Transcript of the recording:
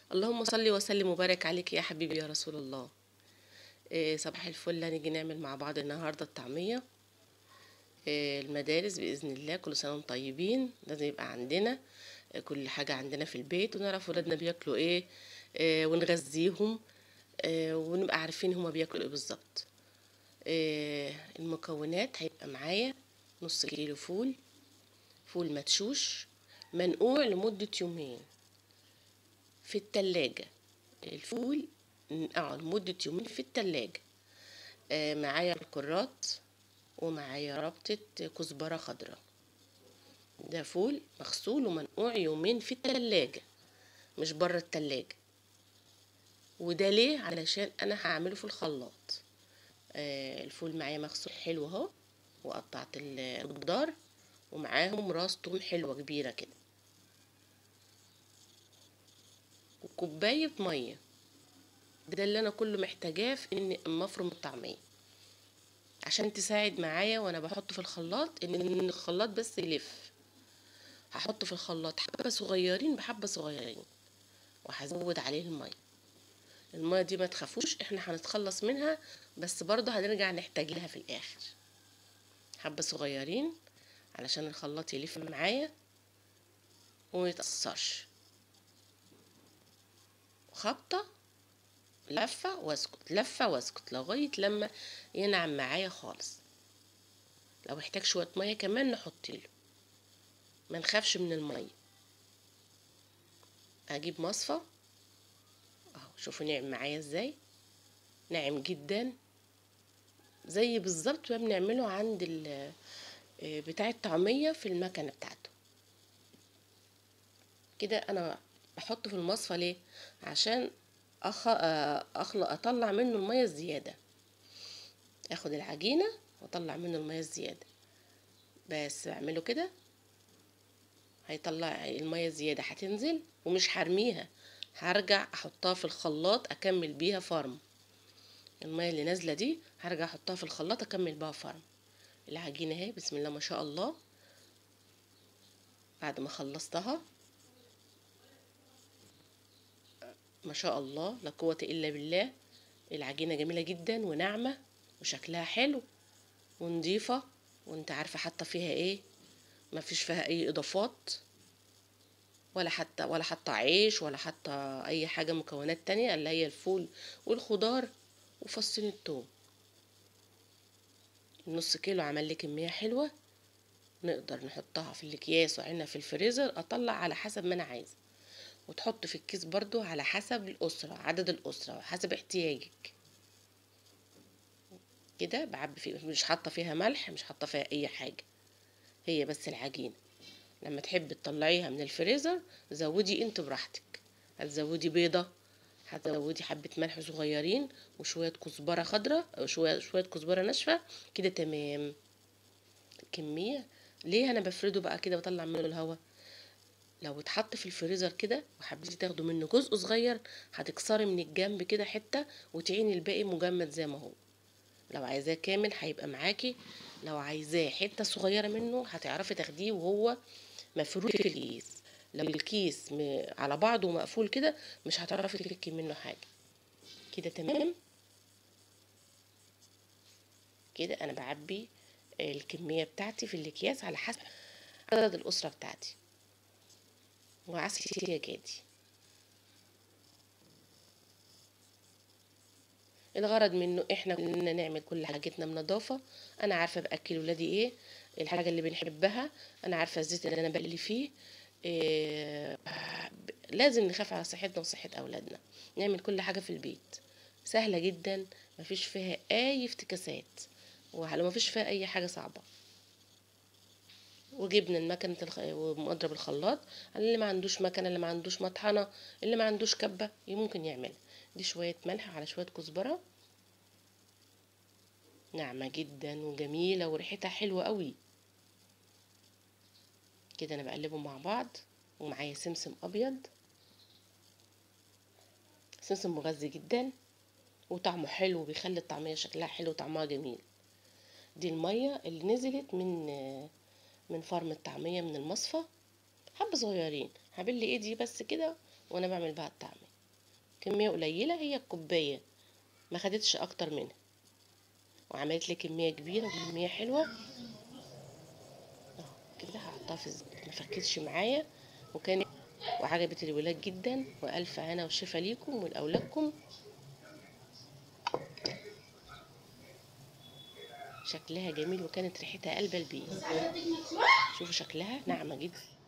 اللهم صل وسلم وبارك عليك يا حبيبي يا رسول الله إيه صباح الفل هنيجي نعمل مع بعض النهارده الطعميه إيه المدارس باذن الله كل سنه وانتم طيبين لازم يبقى عندنا إيه كل حاجه عندنا في البيت ونعرف ولادنا بياكلوا ايه, إيه ونغذيهم إيه ونبقى عارفين هما بياكلوا ايه بالظبط إيه المكونات هيبقى معايا نص كيلو فول فول مدشوش منقوع لمده يومين في التلاجة الفول نقعه لمدة يومين في التلاجة آه معايا الكرات ومعايا ربطة كزبرة خضراء ده فول مغسول ومنقوع يومين في التلاجة مش بره التلاجة وده ليه علشان انا هعمله في الخلاط آه الفول معايا مغسول حلو اهو وقطعت الخضار ومعاهم راس توم حلوة كبيرة كده وكوباية مية ده اللي انا كله محتاجاه في اني اما افرم الطعمية عشان تساعد معايا وانا بحطه في الخلاط ان الخلاط بس يلف هحطه في الخلاط حبة صغيرين بحبة صغيرين وهزود عليه المية المية دي ما تخافوش احنا هنتخلص منها بس برضه هنرجع نحتاج لها في الاخر حبة صغيرين علشان الخلاط يلف معايا وميتأثرش خبطة لفة واسكت لفة واسكت لغاية لما ينعم معايا خالص لو احتاج شوية مية كمان نحطله ما نخافش من المية اجيب مصفى اهو شوفوا ناعم معايا ازاي ناعم جدا زي بالظبط ما بنعمله عند ال بتاع الطعمية في المكنة بتاعته كده انا بحطه في المصفى ليه عشان أخ... أخلق أطلع منه المية الزيادة اخد العجينة واطلع منه المية الزيادة بس اعمله كده هيطلع المية الزيادة هتنزل ومش هرميها هرجع احطها في الخلاط اكمل بيها فرم المية اللي نازلة دي هرجع احطها في الخلاط اكمل بيها فرم العجينة اهي بسم الله ما شاء الله بعد ما خلصتها ما شاء الله لا قوة إلا بالله العجينة جميلة جدا وناعمة وشكلها حلو ونضيفة وانت عارفة حاطة فيها ايه ما فيش فيها اي اضافات ولا حتى ولا حتى عيش ولا حتى اي حاجة مكونات تانية اللي هي الفول والخضار وفصين التوم نص كيلو عمل لي كمية حلوة نقدر نحطها في الاكياس وعينها في الفريزر اطلع على حسب ما انا عايزه وتحط في الكيس برضو على حسب الأسرة عدد الأسرة وحسب احتياجك كده بعبي فيه مش حاطة فيها ملح مش حاطة فيها أي حاجة هي بس العجينة لما تحبي تطلعيها من الفريزر زودي انت براحتك هتزودي بيضة هتزودي حبة ملح صغيرين وشوية كزبرة خضراء أو شوية شوية كزبرة ناشفة كده تمام كمية ليه أنا بفرده بقى كده بطلع منه الهواء لو اتحط في الفريزر كده وحبيتي تاخدوا منه جزء صغير هتكسري من الجنب كده حته وتعيني الباقي مجمد زي ما هو لو عايزاه كامل هيبقى معاكي لو عايزاه حته صغيره منه هتعرفي تاخديه وهو مفروض في الكيس لو الكيس على بعضه مقفول كده مش هتعرفي تفكي منه حاجه كده تمام كده انا بعبي الكميه بتاعتي في الاكياس على حسب عدد الاسره بتاعتي وعسل احتياجاتي الغرض منه احنا كلنا نعمل كل حاجتنا بنظافة انا عارفة باكل ولادي ايه الحاجة اللي بنحبها انا عارفة الزيت اللي انا بقلي فيه إيه لازم نخاف على صحتنا وصحة اولادنا نعمل كل حاجة في البيت سهلة جدا مفيش فيها اي افتكاسات وما فيش فيها اي حاجة صعبة وجبنا المكنة الخ... ومضرب الخلاط اللي ما عندوش مكنة اللي ما عندوش مطحنة اللي ما عندوش كبة ممكن يعملها دي شوية ملح على شوية كزبرة ناعمة جدا وجميلة وريحتها حلوة قوي كده انا بقلبهم مع بعض ومعايا سمسم ابيض سمسم مغذي جدا وطعمه حلو وبيخلي الطعمية شكلها حلو وطعمها جميل دي المية اللي نزلت من من فرم الطعمية من المصفى حبة صغيرين هبل ايدي بس كده وانا بعمل بقى الطعمية كميه قليله هي الكوبايه ما خدتش اكتر منها وعملت لي كميه كبيره وكميه حلوه اهو كده هحطها في الزبده ما فكتش معايا وكانت وعجبت الولاد جدا والف هنا وشفا ليكم ولاولادكم شكلها جميل وكانت ريحتها قلب البيت شوفوا شكلها ناعمه جدا